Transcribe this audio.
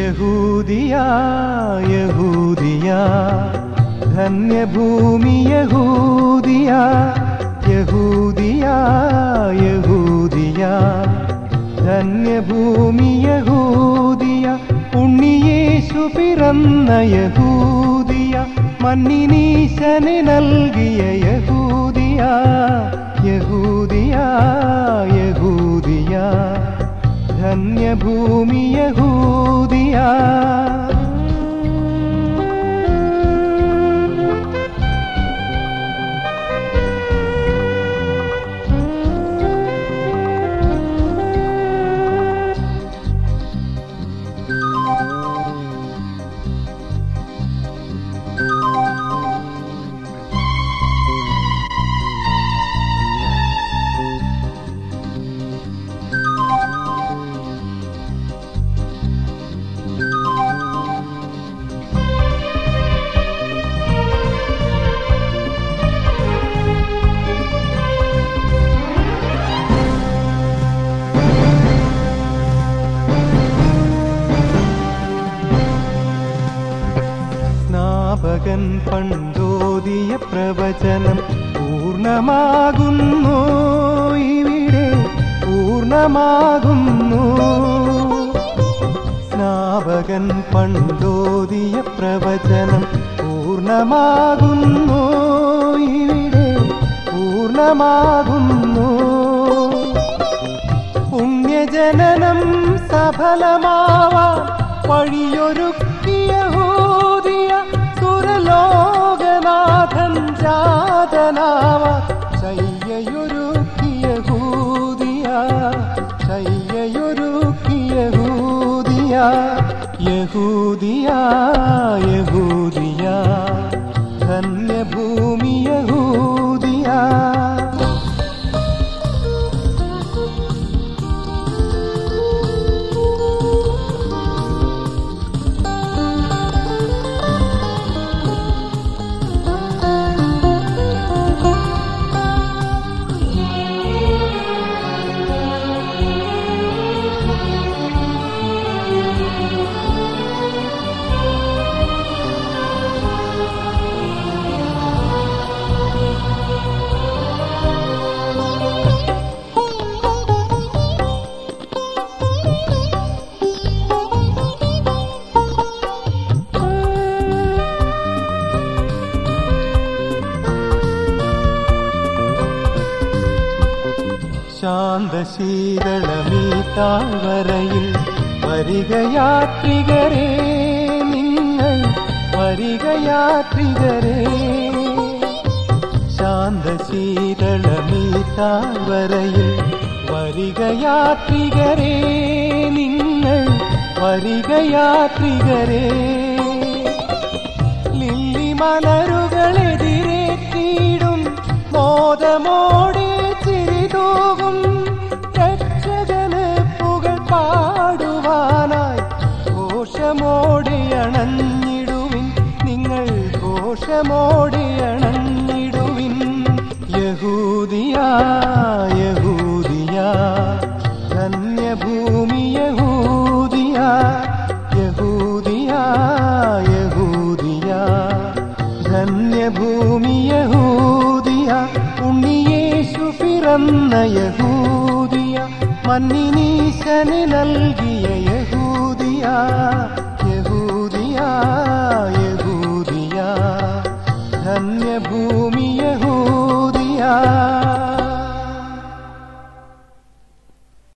യഹൂദിയ യഹൂദിയ ധന്യഭൂമി യഹൂദിയ യഹൂദിയ യഹൂദിയ ധന്യഭൂമി യഹൂദിയ ഉണ്ണിയേശു പിറന്ന യഹൂദിയ മണ്ണിനീശന് നൽകിയ യഹൂദിയ യഹൂദിയ യഹൂദിയ ധന്യഭൂമി യഹൂദിയ സ്നാപകൻ പണ്ടോതിയ പ്രവചനം പൂർണ്ണമാകുന്നു ഇവിടെ പൂർണ്ണമാകുന്നു സ്നാപകൻ പണ്ടോതിയ പ്രവചനം പൂർണ്ണമാകുന്നു ഇവിടെ പൂർണ്ണമാകുന്നു പുണ്യജനനം സഫലമാവാൻ വഴിയൊരുക്കിയ ഹൂതിയ സുരലോകനാഥൻ ജാതനാവാൻ ശയ്യയൊരുക്കിയ ഹൂതിയ ശയ്യയൊരുക്കിയ ഹൂതിയ യഹൂദിയ യഹൂദിയ ധന്യഭൂമി യഹൂദിയ ശാന്തശീതളമീ താഴ്വരയിൽ വരികയാത്രികരേ നിങ്ങൾ വരികയാത്രികരേ ശാന്തശീതളമീ താഴ്വരയിൽ വരികയാത്രികരേ നിങ്ങൾ വരികയാത്രികരേ ലില്ലി മലരുകളെതിരേറ്റിടും മോദമോടെ ചിരിതൂകും രക്ഷകന് പുകൾ പാടുവാനായി ഘോഷമോടെ അണഞ്ഞിടുവിൻ നിങ്ങൾ ഘോഷമോടെ അണഞ്ഞിടുവിൻ യഹൂദിയ യഹൂദിയ ധന്യഭൂമി യഹൂദിയ യഹൂദിയ യഹൂദിയ ധന്യഭൂമി യഹൂദിയ ഉണ്ണിയേശു പിറന്ന യഹൂദിയ മണ്ണിനീശന് നൽകിയ യഹൂദിയ യഹൂദിയ യഹൂദിയ ധന്യഭൂമി യഹൂദിയ